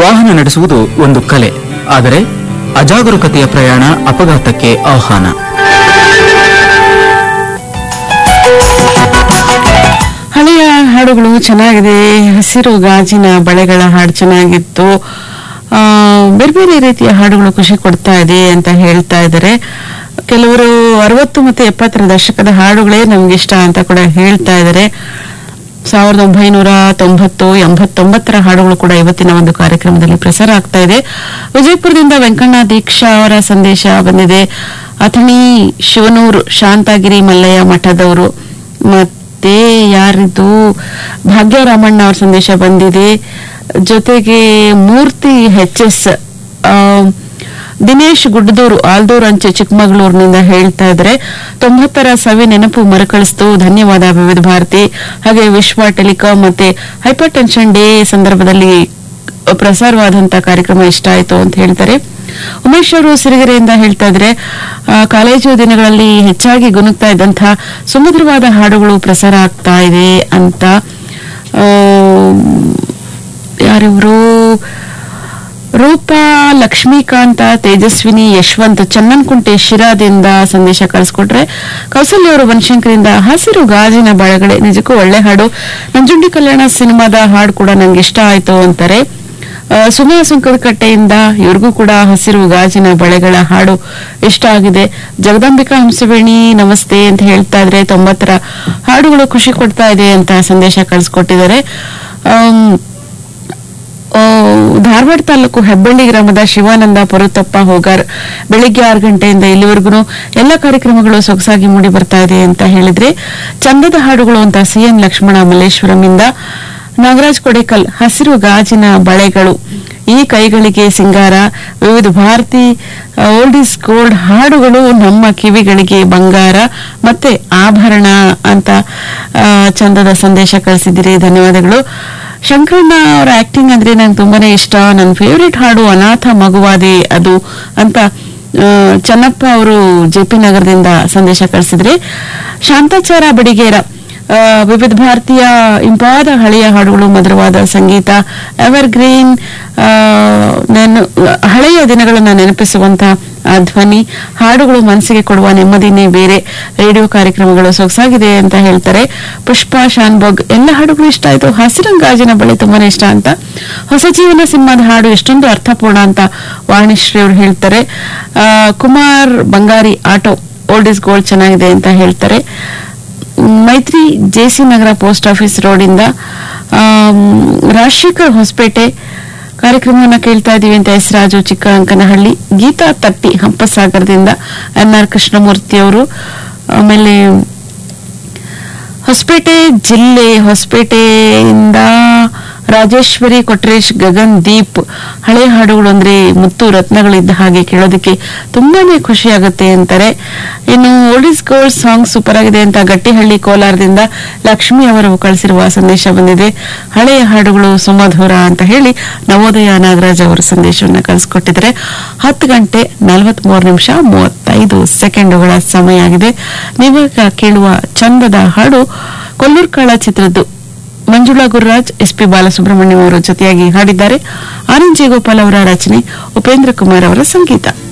ವಾಹನ ನಡೆಸುವುದು ಒಂದು ಕಲೆ ಆದರೆ ಅಜಾಗರೂಕತೆಯ ಪ್ರಯಾಣ ಅಪಘಾತಕ್ಕೆ ಆಹ್ವಾನ ಹಳೆಯ ಹಾಡುಗಳು ಚೆನ್ನಾಗಿದೆ ಹಸಿರು ಗಾಜಿನ ಬಳೆಗಳ ಹಾಡು ಚೆನ್ನಾಗಿತ್ತು ಆ, ಬೇರೆ ಬೇರೆ ರೀತಿಯ ಹಾಡುಗಳು ಖುಷಿ ಕೊಡ್ತಾ ಇದೆ ಅಂತ ಹೇಳ್ತಾ ಇದ್ದಾರೆ ಕೆಲವರು ಅರವತ್ತು ಮತ್ತು ಎಪ್ಪತ್ತರ ದಶಕದ ಹಾಡುಗಳೇ ನಮ್ಗೆ ಇಷ್ಟ ಅಂತ ಕೂಡ ಹೇಳ್ತಾ ಇದ್ದಾರೆ ಸಾವಿರದ ಒಂಬೈನೂರ ತೊಂಬತ್ತು ಎಂಬತ್ತೊಂಬತ್ತರ ಹಾಡುಗಳು ಕೂಡ ಇವತ್ತಿನ ಒಂದು ಕಾರ್ಯಕ್ರಮದಲ್ಲಿ ಪ್ರಸಾರ ಆಗ್ತಾ ಇದೆ ವಿಜಯಪುರದಿಂದ ವೆಂಕಣ್ಣ ದೀಕ್ಷಾ ಅವರ ಸಂದೇಶ ಬಂದಿದೆ ಅಥಣಿ ಶಿವನೂರು ಶಾಂತಗಿರಿ ಮಲ್ಲಯ್ಯ ಮಠದವರು ಮತ್ತೆ ಯಾರಿದು ಭಾಗ್ಯರಾಮಣ್ಣ ಅವ್ರ ಸಂದೇಶ ಬಂದಿದೆ ಜೊತೆಗೆ ಮೂರ್ತಿ ಎಚ್ ಎಸ್ ದಿನೇಶ್ ಗುಡ್ಡದೂರು ಆಲ್ದೂರು ಅಂಚೆ ಚಿಕ್ಕಮಗಳೂರಿನಿಂದ ಹೇಳ್ತಾ ಇದ್ರೆ ತೊಂಬತ್ತರ ಸವಿ ನೆನಪು ಮರುಕಳಿಸ್ತು ಧನ್ಯವಾದ ವಿವಿಧ ಭಾರತಿ ಹಾಗೆ ವಿಶ್ವ ಟೆಲಿಕಾಂ ಮತ್ತೆ ಹೈಪರ್ ಟೆನ್ಷನ್ ಡೇ ಸಂದರ್ಭದಲ್ಲಿ ಪ್ರಸಾರವಾದಂತ ಕಾರ್ಯಕ್ರಮ ಇಷ್ಟ ಆಯ್ತು ಅಂತ ಹೇಳ್ತಾರೆ ಉಮೇಶ್ ಅವರು ಸಿರಿಗೆರೆಯಿಂದ ಹೇಳ್ತಾ ಇದ್ರೆ ಆ, ಕಾಲೇಜು ದಿನಗಳಲ್ಲಿ ಹೆಚ್ಚಾಗಿ ಗುನುಗ್ತಾ ಇದ್ದಂತಹ ಸುಮಧುರವಾದ ಹಾಡುಗಳು ಪ್ರಸಾರ ಆಗ್ತಾ ಇದೆ ಅಂತ ಆ, ಯಾರಿವರು ರೂಪಾ ಲಕ್ಷ್ಮೀಕಾಂತ ತೇಜಸ್ವಿನಿ ಯಶವಂತ್ ಚನ್ನನ್ಕುಂಟೆ ಶಿರಾದಿಂದ ಸಂದೇಶ ಕಳಿಸ್ಕೊಟ್ರೆ ಕೌಸಲ್ಯ ಅವರು ಬನಶಂಕರಿಂದ ಹಸಿರು ಗಾಜಿನ ಬಳಗಡೆ ನಿಜಕ್ಕೂ ಒಳ್ಳೆ ಹಾಡು ನಂಜುಂಡಿ ಕಲ್ಯಾಣ ಸಿನಿಮಾದ ಹಾಡು ಕೂಡ ನಂಗೆ ಇಷ್ಟ ಆಯ್ತು ಅಂತಾರೆ ಆ, ಸುಮಾ ಸುಂಕದಕಟ್ಟೆಯಿಂದ ಇವ್ರಿಗೂ ಕೂಡ ಹಸಿರು ಗಾಜಿನ ಬಳೆಗಳ ಹಾಡು ಇಷ್ಟ ಆಗಿದೆ ಜಗದಾಂಬಿಕಾ ಹಂಸವೇಣಿ ನಮಸ್ತೆ ಅಂತ ಹೇಳ್ತಾ ಇದ್ರೆ ತೊಂಬತ್ತರ ಹಾಡುಗಳು ಖುಷಿ ಕೊಡ್ತಾ ಇದೆ ಅಂತ ಸಂದೇಶ ಕಳಿಸ್ಕೊಟ್ಟಿದ್ದಾರೆ ಆಮ್, ಆ, ಧಾರವಾಡ ತಾಲೂಕು ಹೆಬ್ಬಳ್ಳಿ ಗ್ರಾಮದ ಶಿವಾನಂದ ಪರುತಪ್ಪ ಹೋಗಾರ್ ಬೆಳಿಗ್ಗೆ ಆರು ಗಂಟೆಯಿಂದ ಇಲ್ಲಿವರೆಗೂ ಎಲ್ಲ ಕಾರ್ಯಕ್ರಮಗಳು ಸೊಗಸಾಗಿ ಮೂಡಿ ಬರ್ತಾ ಇದೆ ಅಂತ ಹೇಳಿದ್ರೆ ಚಂದದ ಹಾಡುಗಳು ಅಂತ ಸಿಎನ್ ಲಕ್ಷ್ಮಣ ಮಲ್ಲೇಶ್ವರಂಯಿಂದ ನಾಗರಾಜ್ ಕೊಡೇಕಲ್ ಹಸಿರು ಗಾಜಿನ ಬಳೆಗಳು ಈ ಕೈಗಳಿಗೆ ಸಿಂಗಾರ ವಿವಿಧ ಭಾರತಿ ಓಲ್ಡ್ ಇಸ್ ಗೋಲ್ಡ್ ಹಾಡುಗಳು ನಮ್ಮ ಕಿವಿಗಳಿಗೆ ಬಂಗಾರ ಮತ್ತೆ ಆಭರಣ ಅಂತ ಆ, ಚಂದದ ಸಂದೇಶ ಕಳಿಸಿದ್ದೀರಿ ಧನ್ಯವಾದಗಳು ಶಂಕರಣ್ಣ ಅವರ ಆಕ್ಟಿಂಗ್ ಅಂದ್ರೆ ನಂಗೆ ತುಂಬಾನೇ ಇಷ್ಟ ನನ್ನ ಫೇವ್ರೆಟ್ ಹಾಡು ಅನಾಥ ಮಗುವಾದೆ ಅದು ಅಂತ ಆ, ಚನ್ನಪ್ಪ ಅವರು ಜೆ ಪಿ ನಗರದಿಂದ ಸಂದೇಶ ಕಳಿಸಿದ್ರೆ ಶಾಂತಾಚಾರ ಬಡಿಗೇರ ಆ, ವಿವಿಧ ಭಾರತೀಯ ಇಂಪಾದ ಹಳೆಯ ಹಾಡುಗಳು ಮಧುರವಾದ ಸಂಗೀತ ಎವರ್ ಗ್ರೀನ್ ನೆನ ಹಳೆಯ ದಿನಗಳನ್ನು ನೆನಪಿಸುವಂತ ಆ ಧ್ವನಿ ಹಾಡುಗಳು ಮನಸ್ಸಿಗೆ ಕೊಡುವ ನೆಮ್ಮದಿನೇ ಬೇರೆ ರೇಡಿಯೋ ಕಾರ್ಯಕ್ರಮಗಳು ಸೊಗಸಾಗಿದೆ ಅಂತ ಹೇಳ್ತಾರೆ ಪುಷ್ಪ ಶಾನ್ಭೋಗ್ ಎಲ್ಲ ಹಾಡುಗಳು ಇಷ್ಟ ಆಯ್ತು ಹಸಿರಂಗಾಜಿನ ಬಳಿ ತುಂಬಾನೇ ಇಷ್ಟ ಅಂತ ಹೊಸ ಜೀವನ ಸಿನಿಮಾದ ಹಾಡು ಎಷ್ಟೊಂದು ಅರ್ಥಪೂರ್ಣ ಅಂತ ವಾಣಿಶ್ರೀ ಅವರು ಹೇಳ್ತಾರೆ ಆ, ಕುಮಾರ್ ಬಂಗಾರಿ ಆಟೋ ಓಲ್ಡ್ ಇಸ್ ಗೋಲ್ಡ್ ಚೆನ್ನಾಗಿದೆ ಅಂತ ಹೇಳ್ತಾರೆ Maithri JC Nagar post office ರೋಡಿಂದ ಆಮ್, ರಾಜಶೇಖರ್ ಹೊಸಪೇಟೆ ಕಾರ್ಯಕ್ರಮವನ್ನ ಕೇಳ್ತಾ ಇದೀವಿ ಅಂತ ಎಸ್ ರಾಜು ಚಿಕ್ಕ ಅಂಕನಹಳ್ಳಿ ಗೀತಾ ತಟ್ಟಿ ಹಂಪಸಾಗರದಿಂದ ಎನ್ ಆರ್ ಕೃಷ್ಣಮೂರ್ತಿ ಅವರು ಆಮೇಲೆ ಹೊಸಪೇಟೆ ಜಿಲ್ಲೆ ಹೊಸಪೇಟೆಯಿಂದ ರಾಜೇಶ್ವರಿ ಕೊಟ್ರೇಶ್ ಗಗನ್ ದೀಪ್ ಹಳೆ ಹಾಡುಗಳು ಅಂದ್ರೆ ಮುತ್ತು ರತ್ನಗಳಿದ್ದ ಹಾಗೆ ಕೇಳೋದಕ್ಕೆ ತುಂಬಾನೇ ಖುಷಿ ಆಗುತ್ತೆ ಅಂತಾರೆ ಇನ್ನು old is gold song super ಆಗಿದೆ ಅಂತ ಗಟ್ಟಿಹಳ್ಳಿ ಕೋಲಾರದಿಂದ ಲಕ್ಷ್ಮಿ ಅವರು ಕಳಿಸಿರುವ ಸಂದೇಶ ಬಂದಿದೆ ಹಳೆಯ ಹಾಡುಗಳು ಸುಮಧುರ ಅಂತ ಹೇಳಿ ನವೋದಯ ನಾಗರಾಜ್ ಅವರ ಸಂದೇಶವನ್ನ ಕಳಿಸ್ಕೊಟ್ಟಿದ್ದಾರೆ ಹತ್ತು ಗಂಟೆ ನಲವತ್ಮೂರು ನಿಮಿಷ ಮೂವತ್ತೈದು ಸೆಕೆಂಡುಗಳ ಸಮಯ ಆಗಿದೆ ನೀವಾಗ ಕೇಳುವ ಚಂದದ ಹಾಡು ಕೊಲ್ಲೂರ್ಕಾಳ ಚಿತ್ರದ್ದು ಮಂಜುಳಾ ಗುರುರಾಜ್ ಎಸ್ ಪಿ ಬಾಲಸುಬ್ರಹ್ಮಣ್ಯಂ ಅವರ ಜೊತೆಯಾಗಿ ಹಾಡಿದ್ದಾರೆ ಆರ್ ಎನ್ ಜಯಗೋಪಾಲ್ ಅವರ ರಚನೆ ಉಪೇಂದ್ರ ಕುಮಾರ್ ಅವರ ಸಂಗೀತ